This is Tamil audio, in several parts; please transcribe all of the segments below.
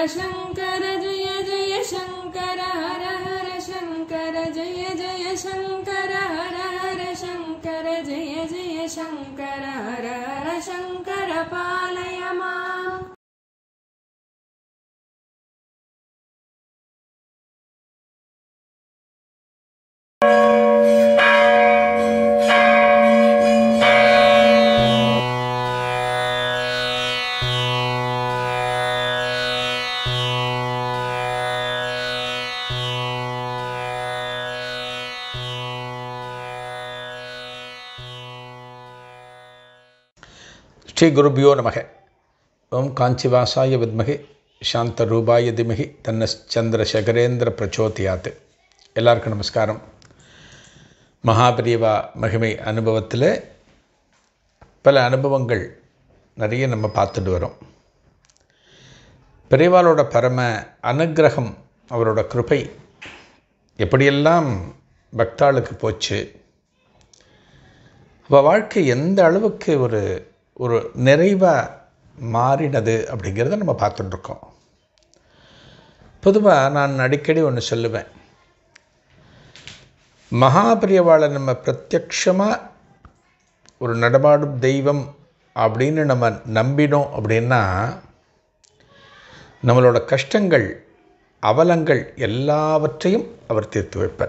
शङ्कर जय जय शङ्कर हर हर शङ्कर जय जय शङ्कर हर हर शङ्कर जय जय शङ्कर हर हर शङ्कर पालय माम् ஸ்ரீ குருபியோ நமக ஓம் காஞ்சிவாசாய வித்மகி சாந்த ரூபாய திமகி தன்ன சந்திரசேகரேந்திர பிரச்சோதியாத் எல்லாருக்கும் நமஸ்காரம் மகாபிரியவா மகிமை அனுபவத்தில் பல அனுபவங்கள் நிறைய நம்ம பார்த்துட்டு வரோம் பெரியவாளோட பரம அனுக்கிரகம் அவரோட கிருபை எப்படியெல்லாம் பக்தாளுக்கு போச்சு அவள் வாழ்க்கை எந்த அளவுக்கு ஒரு ஒரு நிறைவாக மாறினது அப்படிங்கிறத நம்ம பார்த்துட்ருக்கோம் பொதுவாக நான் அடிக்கடி ஒன்று சொல்லுவேன் மகாபிரியவாளை நம்ம பிரத்யக்ஷமாக ஒரு நடமாடும் தெய்வம் அப்படின்னு நம்ம நம்பினோம் அப்படின்னா நம்மளோட கஷ்டங்கள் அவலங்கள் எல்லாவற்றையும் அவர் தீர்த்து வைப்பார்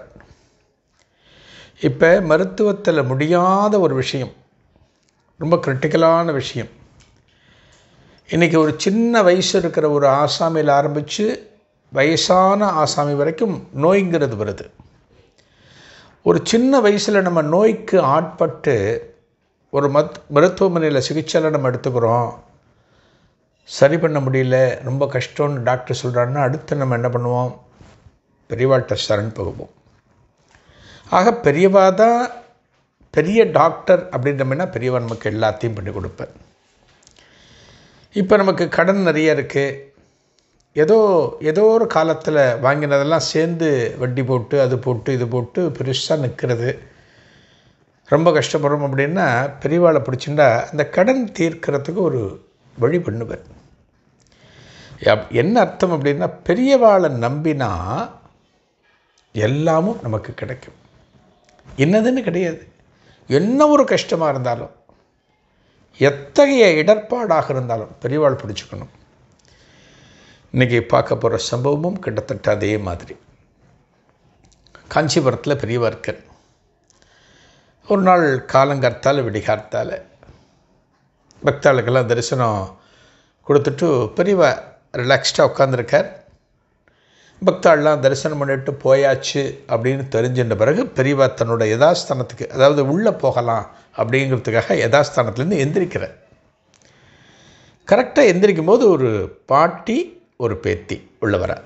இப்போ மருத்துவத்தில் முடியாத ஒரு விஷயம் ரொம்ப கிரிட்டிக்கலான விஷயம் இன்றைக்கி ஒரு சின்ன வயசு இருக்கிற ஒரு ஆசாமியில் ஆரம்பித்து வயசான ஆசாமி வரைக்கும் நோய்ங்கிறது வருது ஒரு சின்ன வயசில் நம்ம நோய்க்கு ஆட்பட்டு ஒரு மத் மருத்துவமனையில் சிகிச்சையில் நம்ம எடுத்துக்கிறோம் சரி பண்ண முடியல ரொம்ப கஷ்டம்னு டாக்டர் சொல்கிறாருன்னா அடுத்து நம்ம என்ன பண்ணுவோம் பெரியவாள்கிட்ட சரண் போகுவோம் ஆக பெரியவா தான் பெரிய டாக்டர் அப்படின்றமென்னா பெரியவா நமக்கு எல்லாத்தையும் பண்ணி கொடுப்பார் இப்போ நமக்கு கடன் நிறைய இருக்குது ஏதோ ஏதோ ஒரு காலத்தில் வாங்கினதெல்லாம் சேர்ந்து வட்டி போட்டு அது போட்டு இது போட்டு பெருசாக நிற்கிறது ரொம்ப கஷ்டப்படுறோம் அப்படின்னா பெரியவாளை பிடிச்சிண்டா அந்த கடன் தீர்க்கிறதுக்கு ஒரு வழி பண்ணுவார் அப்- என்ன அர்த்தம் அப்படின்னா பெரியவாளை நம்பினா எல்லாமும் நமக்கு கிடைக்கும் என்னதுன்னு கிடையாது என்ன ஒரு கஷ்டமாக இருந்தாலும் எத்தகைய இடர்பாடாக இருந்தாலும் பெரியவாள் பிடிச்சுக்கணும் இன்றைக்கி பார்க்க போகிற சம்பவமும் கிட்டத்தட்ட அதே மாதிரி காஞ்சிபுரத்தில் பெரியவா இருக்கார் ஒரு நாள் காலங்கார்த்தால் விடிகார்த்தால் பக்தாளுக்கெல்லாம் தரிசனம் கொடுத்துட்டு பெரியவா ரிலாக்ஸ்டாக உட்காந்துருக்கார் பக்தாள்லாம் தரிசனம் பண்ணிட்டு போயாச்சு அப்படின்னு தெரிஞ்சின்ற பிறகு பெரியவா தன்னோட யதாஸ்தானத்துக்கு அதாவது உள்ளே போகலாம் அப்படிங்கிறதுக்காக யதாஸ்தானத்துலேருந்து எந்திரிக்கிறார் கரெக்டாக எந்திரிக்கும் போது ஒரு பாட்டி ஒரு பேத்தி உள்ள வர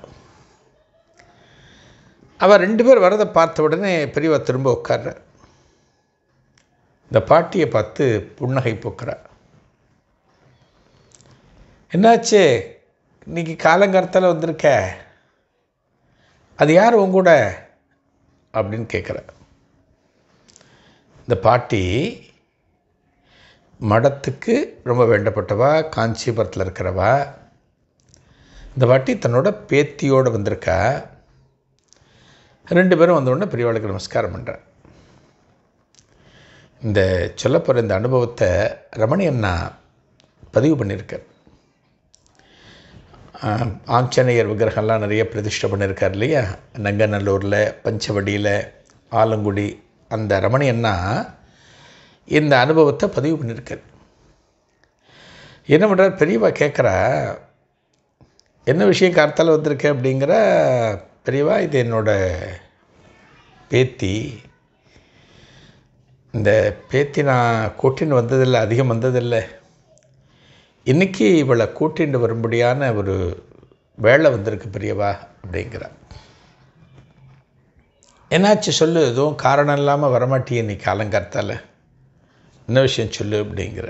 அவள் ரெண்டு பேர் வரதை பார்த்த உடனே பெரியவா திரும்ப உட்கார்றார் இந்த பாட்டியை பார்த்து புன்னகை போக்குறார் என்னாச்சு இன்னைக்கு காலங்காலத்தில் வந்திருக்க அது யார் உன் கூட அப்படின்னு கேட்குற இந்த பாட்டி மடத்துக்கு ரொம்ப வேண்டப்பட்டவா காஞ்சிபுரத்தில் இருக்கிறவா இந்த பாட்டி தன்னோட பேத்தியோடு வந்திருக்கா ரெண்டு பேரும் வந்த உடனே பெரியவாளுக்கு நமஸ்காரம் பண்ணுறேன் இந்த சொல்லப்போகிற இந்த அனுபவத்தை ரமணி அண்ணா பதிவு பண்ணியிருக்கார் ஆஹ், ஆஞ்சநேயர் விக்கிரகம்லாம் நிறைய பிரதிஷ்டை பண்ணியிருக்கார் இல்லையா நங்கநல்லூரில் பஞ்சவடியில் ஆலங்குடி அந்த ரமணி அண்ணா இந்த அனுபவத்தை பதிவு பண்ணியிருக்கார் என்ன பண்ணுறார் பெரியவா கேட்குறா என்ன விஷயம் கார்த்தால வந்திருக்க அப்படிங்கிற பெரியவா இது என்னோட பேத்தி இந்த பேத்தி நான் கூட்டின்னு வந்ததில்லை அதிகம் வந்ததில்லை இன்றைக்கி இவளை கூட்டிட்டு வரும்படியான ஒரு வேலை வந்திருக்கு பெரியவா அப்படிங்கிறா என்னாச்சு சொல்லு எதுவும் காரணம் இல்லாமல் வரமாட்டியே இன்னைக்கு காலங்கார்த்தால என்ன விஷயம் சொல்லு அப்படிங்கிற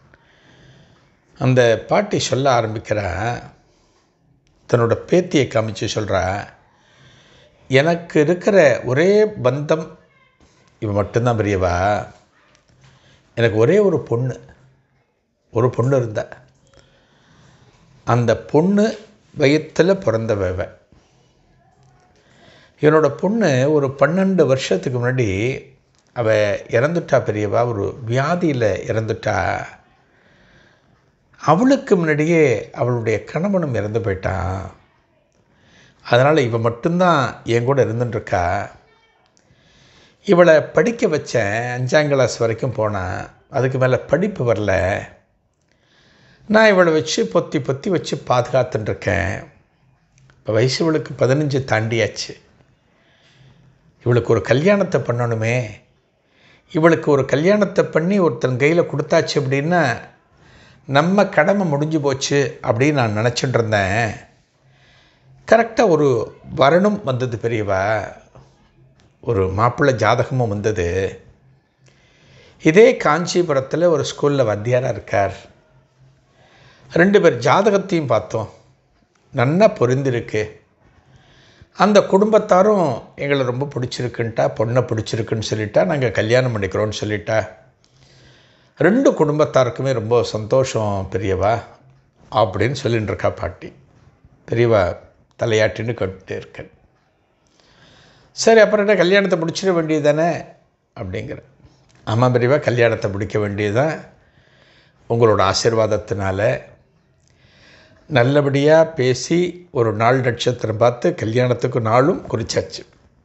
அந்த பாட்டி சொல்ல ஆரம்பிக்கிறா தன்னோட பேத்தியை காமிச்சு சொல்கிறா எனக்கு இருக்கிற ஒரே பந்தம் இவன் மட்டும்தான் பெரியவா எனக்கு ஒரே ஒரு பொண்ணு ஒரு பொண்ணு இருந்தா அந்த பொண்ணு வயிற்றில் பிறந்தவ என்னோட பொண்ணு ஒரு பன்னெண்டு வருஷத்துக்கு முன்னாடி அவள் இறந்துட்டா பெரியவா ஒரு வியாதியில் இறந்துட்டா அவளுக்கு முன்னாடியே அவளுடைய கணவனும் இறந்து போயிட்டான் அதனால் இவன் மட்டும்தான் என் கூட இருந்துட்டுருக்கா இவளை படிக்க வச்சேன் அஞ்சாம் கிளாஸ் வரைக்கும் போனான் அதுக்கு மேலே படிப்பு வரல நான் இவளை வச்சு பொத்தி பொத்தி வச்சு பாதுகாத்துட்டுருக்கேன் இப்போ வயசு இவளுக்கு பதினஞ்சு தாண்டியாச்சு இவளுக்கு ஒரு கல்யாணத்தை பண்ணணுமே இவளுக்கு ஒரு கல்யாணத்தை பண்ணி ஒருத்தன் கையில் கொடுத்தாச்சு அப்படின்னா நம்ம கடமை முடிஞ்சு போச்சு அப்படின்னு நான் நினச்சிட்டு இருந்தேன் கரெக்டாக ஒரு வரணும் வந்தது பெரியவா ஒரு மாப்பிள்ளை ஜாதகமும் வந்தது இதே காஞ்சிபுரத்தில் ஒரு ஸ்கூலில் வாத்தியாராக இருக்கார் ரெண்டு பேர் ஜாதகத்தையும் பார்த்தோம் நன்னா பொருந்திருக்கு அந்த குடும்பத்தாரும் எங்களை ரொம்ப பிடிச்சிருக்குன்ட்டா பொண்ணை பிடிச்சிருக்குன்னு சொல்லிட்டா நாங்கள் கல்யாணம் பண்ணிக்கிறோன்னு சொல்லிட்டா ரெண்டு குடும்பத்தாருக்குமே ரொம்ப சந்தோஷம் பெரியவா அப்படின்னு சொல்லிட்டு இருக்கா பாட்டி பெரியவா தலையாட்டின்னு கேட்டுட்டே இருக்கேன் சரி அப்புறம் என்ன கல்யாணத்தை முடிச்சிட வேண்டியது தானே அப்படிங்கிற ஆமாம் பெரியவா கல்யாணத்தை முடிக்க வேண்டியதுதான் உங்களோட ஆசீர்வாதத்தினால நல்லபடியாக பேசி ஒரு நாள் நட்சத்திரம் பார்த்து கல்யாணத்துக்கு நாளும் குறிச்சாச்சு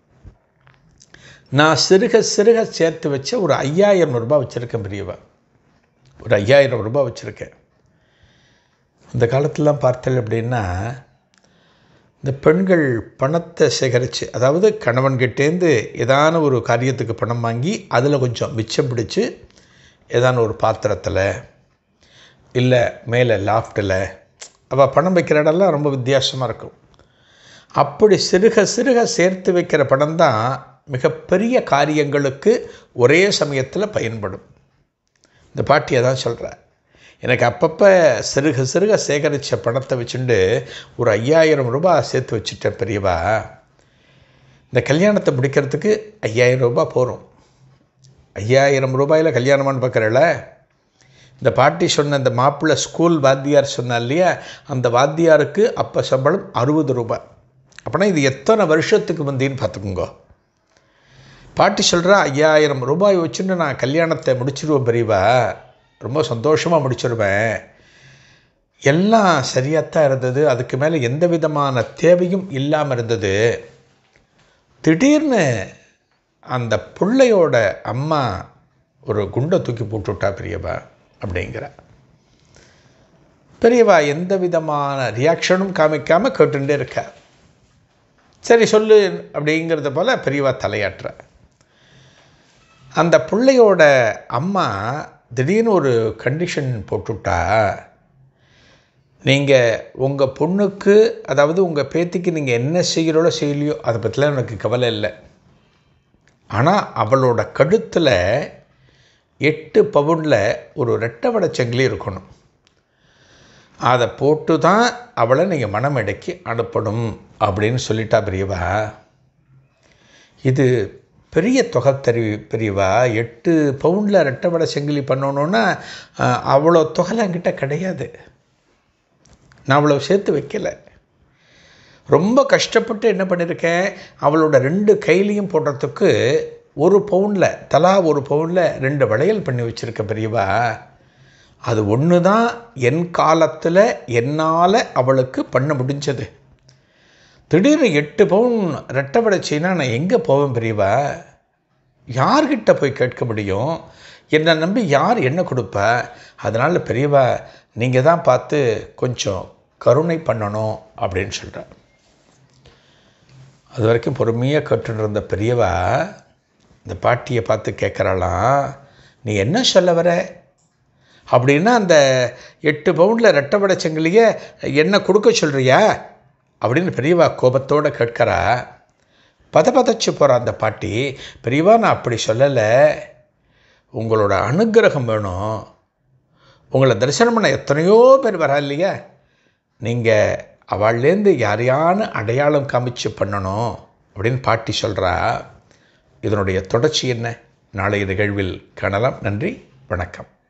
நான் சிறுக சிறுக சேர்த்து வச்ச ஒரு ஐயாயிரம் ரூபாய் வச்சுருக்கேன் பெரியவா ஒரு ஐயாயிரம் ரூபாய் வச்சுருக்கேன் இந்த காலத்திலாம் பார்த்தல் அப்படின்னா இந்த பெண்கள் பணத்தை சேகரித்து அதாவது கணவன்கிட்டேருந்து ஏதான ஒரு காரியத்துக்கு பணம் வாங்கி அதில் கொஞ்சம் மிச்சம் பிடிச்சி ஏதான ஒரு பாத்திரத்தில் இல்லை மேலே லாஃப்ட்டில் அவள் பணம் வைக்கிற இடம்லாம் ரொம்ப வித்தியாசமாக இருக்கும் அப்படி சிறுக சிறுக சேர்த்து வைக்கிற பணம் தான் மிகப்பெரிய காரியங்களுக்கு ஒரே சமயத்தில் பயன்படும் இந்த பாட்டியை தான் சொல்கிறேன் எனக்கு அப்பப்போ சிறுக சிறுக சேகரித்த பணத்தை வச்சுட்டு ஒரு ஐயாயிரம் ரூபாய் சேர்த்து வச்சுட்டேன் பெரியவா இந்த கல்யாணத்தை முடிக்கிறதுக்கு ஐயாயிரம் ரூபாய் போகும் ஐயாயிரம் ரூபாயில் கல்யாணமானு பார்க்குறல இந்த பாட்டி சொன்ன இந்த மாப்பிள்ளை ஸ்கூல் வாத்தியார் சொன்னா இல்லையா அந்த வாத்தியாருக்கு அப்போ சம்பளம் அறுபது ரூபாய் அப்படின்னா இது எத்தனை வருஷத்துக்கு வந்தீன்னு பார்த்துக்குங்கோ பாட்டி சொல்கிறா ஐயாயிரம் ரூபாய் வச்சுன்னு நான் கல்யாணத்தை முடிச்சிருவேன் பெரியவா ரொம்ப சந்தோஷமாக முடிச்சிருவேன் எல்லாம் சரியாகத்தான் இருந்தது அதுக்கு மேலே எந்த விதமான தேவையும் இல்லாமல் இருந்தது திடீர்னு அந்த பிள்ளையோட அம்மா ஒரு குண்டை தூக்கி போட்டுவிட்டா பெரியவா அப்படிங்கிற பெரியவா எந்த விதமான ரியாக்ஷனும் காமிக்காமல் கேட்டுட்டே இருக்கா சரி சொல்லு அப்படிங்கிறத போல் பெரியவா தலையாட்டுற அந்த பிள்ளையோட அம்மா திடீர்னு ஒரு கண்டிஷன் போட்டுவிட்டா நீங்கள் உங்கள் பொண்ணுக்கு அதாவது உங்கள் பேத்திக்கு நீங்கள் என்ன செய்கிறோளோ செய்யலையோ அதை பற்றிலாம் எனக்கு கவலை இல்லை ஆனால் அவளோட கழுத்தில் எட்டு பவுனில் ஒரு ரெட்டை வடச்சங்கிலி இருக்கணும் அதை போட்டு தான் அவளை நீங்கள் மனமடக்கி அனுப்பணும் அப்படின்னு சொல்லிட்டா பெரியவா இது பெரிய தொகை தெரி பெரியவா எட்டு பவுண்டில் ரெட்டை வடை செங்கிலி பண்ணணுன்னா அவ்வளோ தொகைலாம் என்கிட்ட கிடையாது நான் அவ்வளோ சேர்த்து வைக்கலை ரொம்ப கஷ்டப்பட்டு என்ன பண்ணியிருக்கேன் அவளோட ரெண்டு கையிலையும் போடுறதுக்கு ஒரு பவுனில் தலா ஒரு பவுனில் ரெண்டு வளையல் பண்ணி வச்சுருக்க பெரியவா அது ஒன்று தான் என் காலத்தில் என்னால் அவளுக்கு பண்ண முடிஞ்சது திடீர்னு எட்டு பவுன் ரெட்டை வடைச்சின்னா நான் எங்கே போவேன் பெரியவா யார்கிட்ட போய் கேட்க முடியும் என்னை நம்பி யார் என்ன கொடுப்பா அதனால் பெரியவா நீங்கள் தான் பார்த்து கொஞ்சம் கருணை பண்ணணும் அப்படின்னு சொல்கிறேன் அது வரைக்கும் பொறுமையாக கேட்டுட்டு இருந்த பெரியவா இந்த பாட்டியை பார்த்து கேட்குறாளாம் நீ என்ன சொல்ல வர அப்படின்னா அந்த எட்டு பவுண்டில் ரெட்டை வடைச்சங்கிலியை என்ன கொடுக்க சொல்கிறியா அப்படின்னு பெரியவா கோபத்தோடு கேட்குறா பத பதச்சு போகிற அந்த பாட்டி பெரியவா நான் அப்படி சொல்லலை உங்களோட அனுகிரகம் வேணும் உங்களை தரிசனம் பண்ண எத்தனையோ பேர் வரா இல்லையா நீங்கள் அவள்லேருந்து யாரையான அடையாளம் காமிச்சு பண்ணணும் அப்படின்னு பாட்டி சொல்கிறா இதனுடைய தொடர்ச்சி என்ன நாளைய நிகழ்வில் காணலாம் நன்றி வணக்கம்